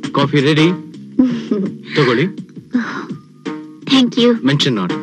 Coffee ready ತಗೊಳ್ಳಿ thank you mention not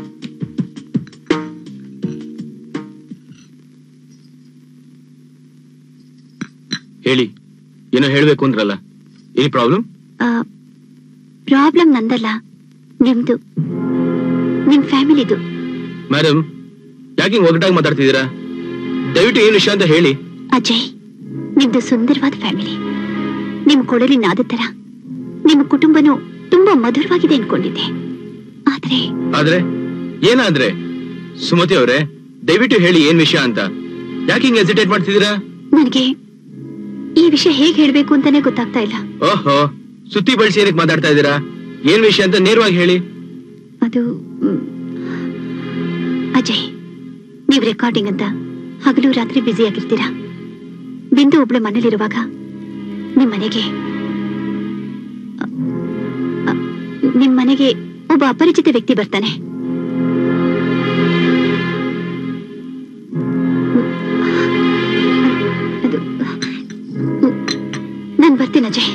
ಹೇಳಿ ಏನೋ ಹೇಳ್ಬೇಕು ಅಂದ್ರಲ್ಲ ಏನಿ ಪ್ರಾಬ್ಲಮ್ ಪ್ರಾಬ್ಲಮ್ ನಂದಲ್ಲ ನಿಮ್ದು ನಿಮ್ ಫ್ಯಾಮಿಲಿದು ಮೇಡಮ್ ಯಾಕೆ ಹಿಂಗ್ ಒಗಟಾಗಿ ಮಾತಾಡ್ತಿದ್ದೀರಾ ದಯವಿಟ್ಟು ಏನ್ ವಿಷಯ ಅಂತ ಹೇಳಿ ಅಜಯ್ ನಿಮ್ದು ಸುಂದರವಾದ ಫ್ಯಾಮಿಲಿ ನಿಮ್ ಕೊಡಲಿ ನಾದ ತರ ನಿಮ್ಮ ಕುಟುಂಬನೂ ತುಂಬಾ ಮಧುರವಾಗಿದೆ ಅನ್ಕೊಂಡಿದ್ದೆ ಆದ್ರೆ ಆದ್ರೆ ಏನಾದ್ರೆ ಸುಮತಿ ಅವರೇ ದಯವಿಟ್ಟು ಹೇಳಿ ಏನ್ ವಿಷಯ ಅಂತ ಯಾಕೆ ಹಿಂಗ್ ಹೆಸಿಟೇಟ್ ಮಾಡ್ತಿದ್ದೀರಾ ನನಗೆ ಈ ವಿಷಯ ಹೇಗ್ ಹೇಳ್ಬೇಕು ಅಂತಾನೆ ಗೊತ್ತಾಗ್ತಾ ಇಲ್ಲ ಓಹೋ ಸುತ್ತಿ ಬಳಸಿ ಏನಕ್ಕೆ ಮಾತಾಡ್ತಾ ಇದ್ದೀರಾ ಏನ್ ವಿಷಯ ಅಂತ ನೇರವಾಗಿ ಹೇಳಿ ಅದು ಮ್, ಅಜಯ್ ನೀವ್ ರೆಕಾರ್ಡಿಂಗ್ ಅಂತ ಹಗಲು ರಾತ್ರಿ ಬ್ಯುಸಿ ಆಗಿರ್ತೀರಾ ಬಿಂದು ಒಬ್ಳು ಮನೇಲಿರುವಾಗ ನಿಮ್ ಮನೆಗೆ ಅ, ಅ, ನಿಮ್ ಮನೆಗೆ ಒಬ್ಬ ಅಪರಿಚಿತ ವ್ಯಕ್ತಿ ಬರ್ತಾನೆ ಅದು ನಾನು ಬರ್ತೀನಿ ಅಜಯ್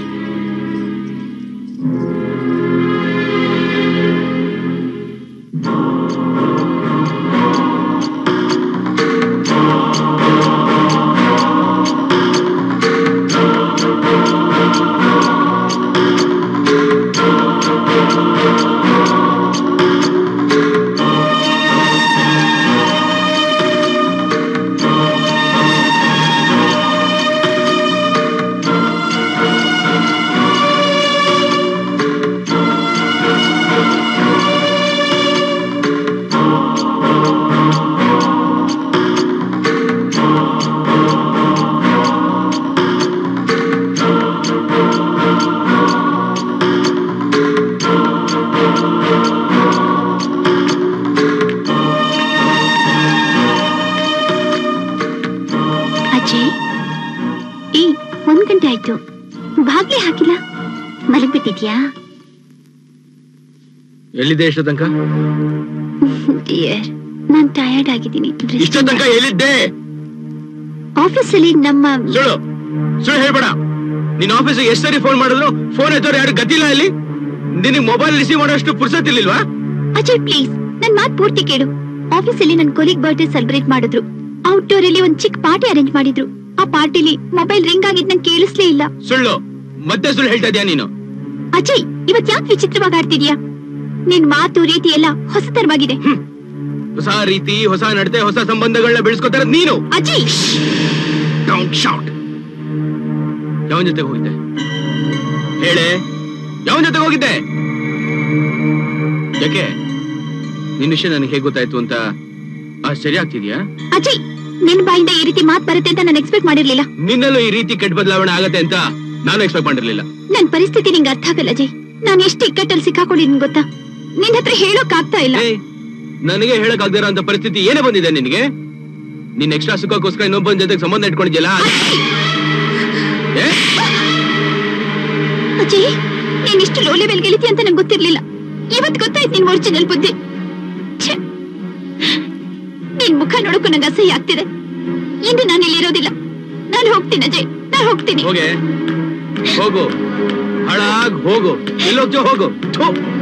ಅಜಯ್ ಏ ಒಂದ್ ಗಂಟೆ ಆಯ್ತು ಬಾಗ್ಲಿ ಹಾಕಿಲ್ಲ ಮಲಗ್ಬಿಟ್ಟಿದ್ಯಾ ಎಲ್ಲಿದೆ ಇಷ್ಟ ತನಕ ಡಿಯರ್ ನಾನ್ ಟಯರ್ಡ್ ಆಗಿದ್ದೀನಿ ಇಷ್ಟ ತನಕ ಎಲ್ಲಿದ್ದೆ ಆಫೀಸ್ ಅಲ್ಲಿ ನಮ್ಮ ಸುಳ್ಳು ಸುಳ್ಳು ಹೇಳ್ಬೇಡ ನಿನ್ ಆಫೀಸ್ ಎಷ್ಟ್ ಸರಿ ಫೋನ್ ಮಾಡಿದ್ರು ಫೋನ್ ಎತ್ತೋರು ಯಾರು ಗತಿಲ್ಲ ಇಲ್ಲಿ ನಿನಗ್ ಮೊಬೈಲ್ ರಿಸೀವ್ ಮಾಡೋಷ್ಟು ಪುರ್ಸತ್ ಇರ್ಲಿಲ್ವಾ ಅಜಯ್ ಪ್ಲೀಸ್ ನನ್ ಮಾತ್ ಪೂರ್ತಿ ಕೇಳು ಆಫೀಸ್ ಅಲ್ಲಿ ನನ್ ಕೊಲಿಗ್ ಬರ್ಡೇ ಸೆಲೆಬ್ರೇಟ್ ಮಾಡಿದ್ರು ಔಟ್ಡೋರ್ ಅಲ್ಲಿ ಒಂದ್ ಚಿಕ್ಕ ಪಾರ್ಟಿ ಅರೇಂಜ್ ಮಾಡಿದ್ರು ಆ ಪಾರ್ಟಿಲಿ ಮೊಬೈಲ್ ರಿಂಗ್ ಆಗಿದ್ ನಂಗೆ ಕೇಳಿಸ್ಲೇ ಇಲ್ಲ ಸುಳ್ಳು ಮತ್ತೆ ಸುಳ್ಳು ಹೇಳ್ತಾ ಇದೀಯ ನೀನು ಅಜಯ್ ಇವತ್ ಯಾಕೆ ವಿಚಿತ್ರವಾಗಿ ಆಡ್ತಿದ್ಯಾ ನಿನ್ ಮಾತು ರೀತಿ ಎಲ್ಲ ಹೊಸತರವಾಗಿದೆ ಹೊಸ ರೀತಿ ಹೊಸ ನಡತೆ ಹೊಸ ಸಂಬಂಧಗಳನ್ನ ಬೆಳೆಸ್ಕೊತಾರ ನೀನು ಅಜಯ್ ಡೌಂಟ್ ಶೌಟ್ ಯಾವನ್ ಜೊತೆಗೆ ಹೋಗಿದ್ದೆ ಹೇಳೆ ಯಾವನ್ ಜೊತೆಗೆ ಹೋಗಿದ್ದೆ ಯಾಕೆ ನಿನ್ ವಿಷಯ ನನಗೆ ಹೇಗ್ ಗೊತ್ತಾಯ್ತು ಅಂತ ಆಶ್ಚರ್ಯ ಆಗ್ತಿದ್ಯಾ ಅಜಯ್ ನಿನ್ ಬಾಯಿಂದ ಈ ರೀತಿ ಮಾತ್ ಬರುತ್ತೆ ಅಂತ ನಾನು ಎಕ್ಸ್ಪೆಕ್ಟ್ ಮಾಡಿರ್ಲಿಲ್ಲ ನಿನ್ನಲ್ಲೂ ಈ ರೀತಿ ಕೆಟ್ಟ ಬದಲಾವಣೆ ಆಗತ್ತೆ ಅಂತ ನಾನು ಎಕ್ಸ್ಪೆಕ್ಟ್ ಮಾಡಿರ್ಲಿಲ್ಲ ನನ್ ಪರಿಸ್ಥಿತಿ ನಿಂಗೆ ಅರ್ಥ ಆಗಲ್ಲ ಅಜಯ್ ನಾನು ಎಷ್ಟು ಇಕ್ಕಟ್ಟಲ್ಲಿ ಸಿಕ್ಕಾಕೊಂಡಿದ್ದೀನಿ ಗೊತ್ತಾ ನಿನ್ ಹತ್ರ ಹೇಳೋಕ್ ಆಗ್ತಾ ಇಲ್ಲ ಏಯ್, ನನಗೆ ಹೇಳಕ್ ಆಗದಿರೋ ಅಂತ ಪರಿಸ್ಥಿತಿ ಏನೇ ಬಂದಿದೆ ನಿನಗೆ ನಿನ್ ಎಕ್ಸ್ಟ್ರಾ ಸುಖಕ್ಕೋಸ್ಕರ ಇನ್ನೊಬ್ಬನ ಜೊತೆಗೆ ಸಂಬಂಧ ಇಟ್ಕೊಂಡಿದ್ಯಲ್ಲ ಏ? ಅಜಯ್ ನೀನ್ ಇಷ್ಟು ಲೋ ಲೆವೆಲ್ ಗೆಳಿತಿ ಅಂತ ನಂಗೆ ಗೊತ್ತಿರ್ಲಿಲ್ಲ ಇವತ್ ಗೊತ್ತಾಯ್ತು ನಿನ್ ಒರಿಜಿನಲ್ ಬುದ್ಧಿ ಛೆ! ನಿನ್ ಮುಖ ನೋಡಕ್ಕೂ ನಂಗೆ ಅಸಹ್ಯ ಆಗ್ತಿದೆ ಇನ್ನು ನಾನು ಇಲ್ಲಿರೋದಿಲ್ಲ ನಾನು ಹೋಗ್ತೀನಿ ಅಜಯ್ ನಾನು ಹೋಗ್ತೀನಿ ಹೋಗೆ ಹೋಗು ಹಾಳಾಗ್ ಹೋಗು ಎಲ್ಲೋಗ್ತೀಯೋ ಹೋಗು ಥು.